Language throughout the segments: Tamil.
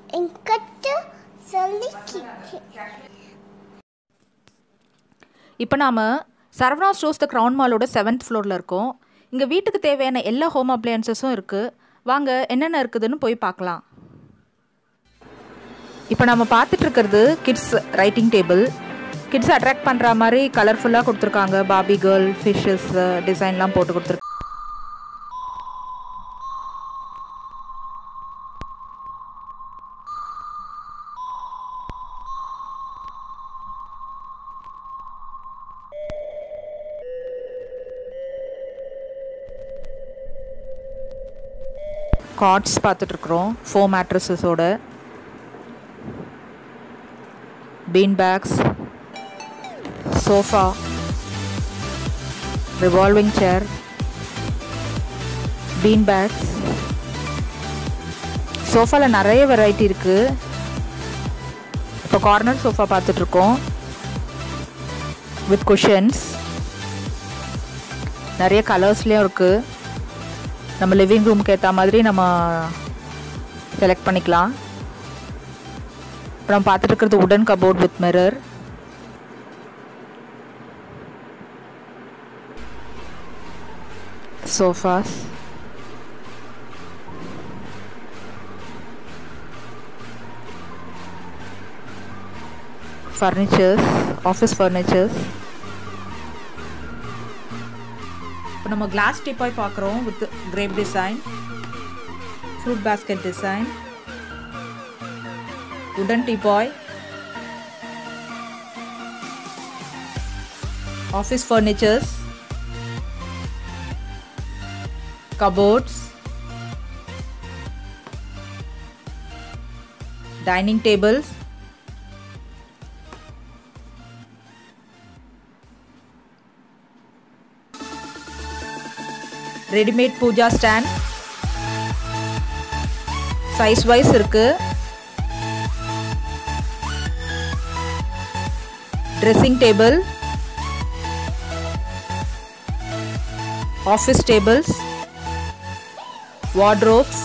என்கிட்ட சொல்லி இப்போ நாம் சரவணா ஸ்டோர்ஸ் த க்ரௌன் மாலோட செவன்த் ஃப்ளோரில் இருக்கோம் இங்கே வீட்டுக்கு தேவையான எல்லா ஹோம் அப்ளையன்சஸும் இருக்குது வாங்க என்னென்ன இருக்குதுன்னு போய் பார்க்கலாம் இப்போ நம்ம பார்த்துட்டு இருக்கிறது kids writing table kids attract பண்ணுற மாதிரி கலர்ஃபுல்லாக கொடுத்துருக்காங்க பாபி கேர்ள் ஃபிஷ்ஷஸ் டிசைன்லாம் போட்டு கொடுத்துருக்காங்க காட்ஸ் பார்த்துட்ருக்குறோம் ஃபோர் மேட்ரஸஸோட bean bags sofa revolving chair bean bags சோஃபாவில் நிறைய வெரைட்டி இருக்குது இப்போ கார்னர் சோஃபா பார்த்துட்ருக்கோம் வித் குஷன்ஸ் நிறைய கலர்ஸ்லேயும் இருக்குது நம்ம லிவிங் ரூமுக்கு ஏற்ற மாதிரி நம்ம செலக்ட் பண்ணிக்கலாம் அப்புறம் பார்த்துட்டு இருக்கிறது உடன் cupboard with mirror sofas furnitures office furnitures இப்போ நம்ம கிளாஸ் டிப்பாய் பார்க்குறோம் with grape design fruit basket design உடன் teapoy office furnitures cupboards dining tables readymade puja stand size wise இருக்கு dressing table office tables wardrobes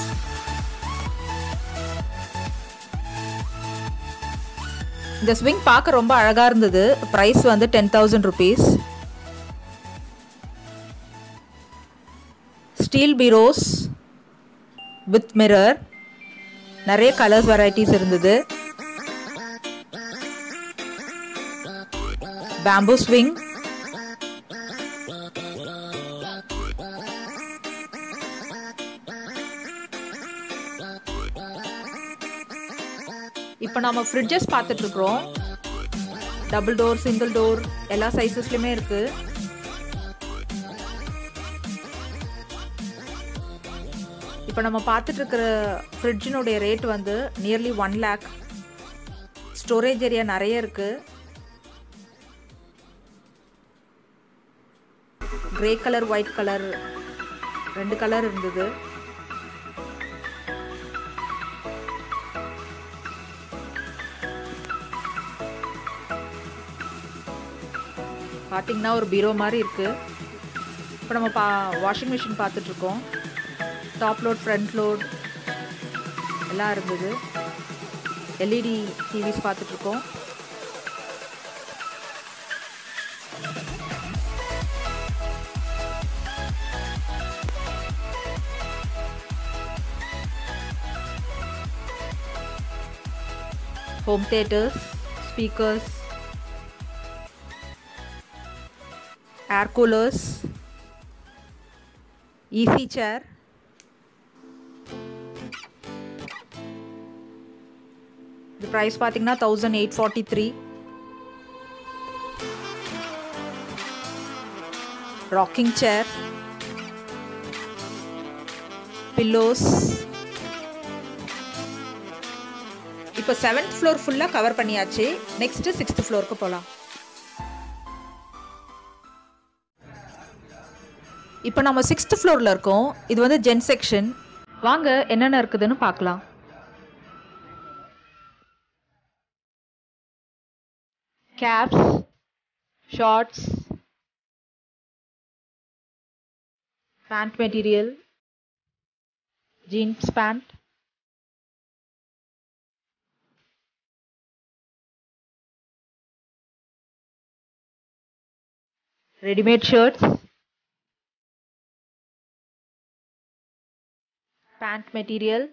இந்த ஸ்விங் பார்க்க ரொம்ப அழகாக இருந்தது ப்ரைஸ் வந்து ten thousand rupees steel bureaus with mirror நிறைய கலர்ஸ் வெரைட்டிஸ் இருந்தது பேம்பூ ஸ்விங் இப்போ நம்ம ஃப்ரிட்ஜஸ் பார்த்துட்டு இருக்கிறோம் டபுள் டோர் சிங்கிள் டோர் எல்லா சைஸஸ்லையுமே இருக்குது இப்போ நம்ம பார்த்துட்டு இருக்கிற ஃப்ரிட்ஜினுடைய ரேட் வந்து nearly one lakh storage area நிறைய இருக்கு கிரே கலர் ஒயிட் கலர் ரெண்டு கலர் இருந்தது பார்த்தீங்கன்னா ஒரு பீரோ மாதிரி இருக்கு இப்போ நம்ம பா வாஷிங் மிஷின் பார்த்துட்ருக்கோம் டாப் லோட் ஃப்ரண்ட் லோட் எல்லாம் இருந்தது எல்இடி டிவிஸ் பார்த்துட்ருக்கோம் home theatres speakers air coolers easy chair இது ப்ரைஸ் பார்த்தீங்கன்னா thousand eight forty three rocking chair pillows இப்போ செவன்த் ஃப்ளோர் ஃபுல்லாக கவர் பண்ணியாச்சு நெக்ஸ்ட்டு சிக்ஸ்த் ஃப்ளோருக்கு போகலாம் இப்போ நம்ம சிக்ஸ்த் ஃப்ளோரில் இருக்கோம் இது வந்து ஜென் செக்ஷன் வாங்க என்னென்ன இருக்குதுன்னு பார்க்கலாம் caps shorts pant material jeans pant ready-made shirts, pant material,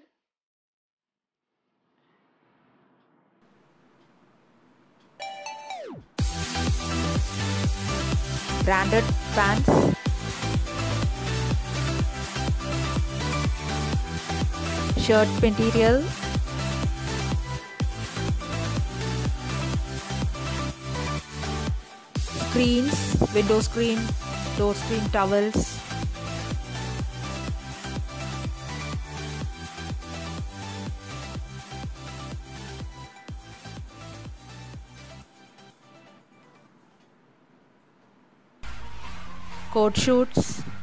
branded pants, shirt material, screens, window screen, door screen towels. coat shoots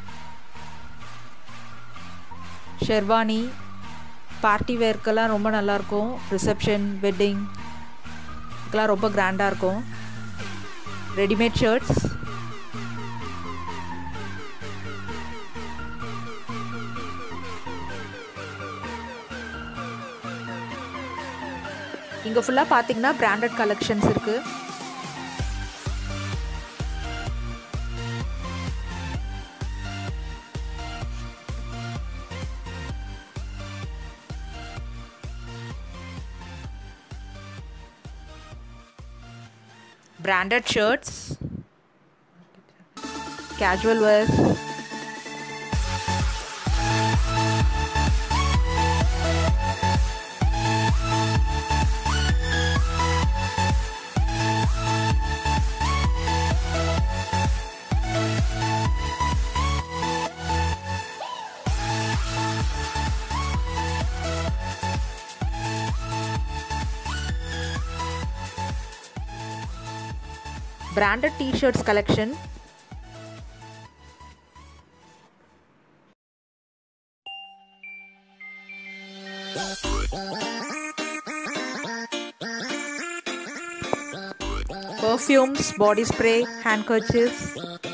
sherwani party வேர்க்கெல்லாம் ரொம்ப நல்லாயிருக்கும் ரிசப்ஷன் வெட்டிங் இதுக்கெல்லாம் ரொம்ப கிராண்டாக இருக்கும் ரெடிமேட் ஷர்ட்ஸ் இங்கே ஃபுல்லாக பார்த்தீங்கன்னா பிராண்டட் கலெக்ஷன்ஸ் இருக்குது branded shirts, casual wear, branded t-shirts collection perfumes body spray handkerchiefs